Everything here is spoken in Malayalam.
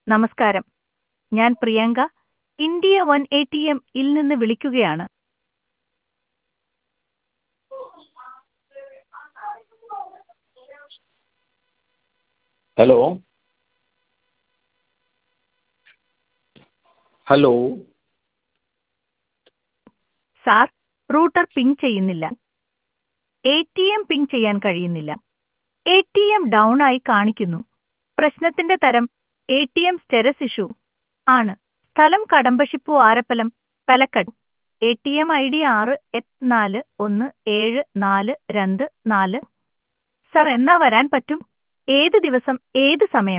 നമസ്കാരം ഞാൻ Priyanka India one A T M ഇൽ നിന്ന് വിളിക്കുകയാണ് hello hello sir router ping ചെയ്യുന്നില്ല എ ടി എം പിങ് ചെയ്യാൻ കഴിയുന്നില്ല എ ടി എം ഡൗൺ ആയി കാണിക്കുന്നു പ്രശ്നത്തിന്റെ തരം A T M status issue ആണ് സ്ഥലം കടമ്പശിപ്പു ആരപ്പലം Palakkad A T M I D ആറ് എട്ട് നാല് ഒന്ന് ഏഴ് നാല് രണ്ട് നാല് സർ എന്നാ വരാൻ പറ്റും ഏത് ദിവസം ഏത് സമയം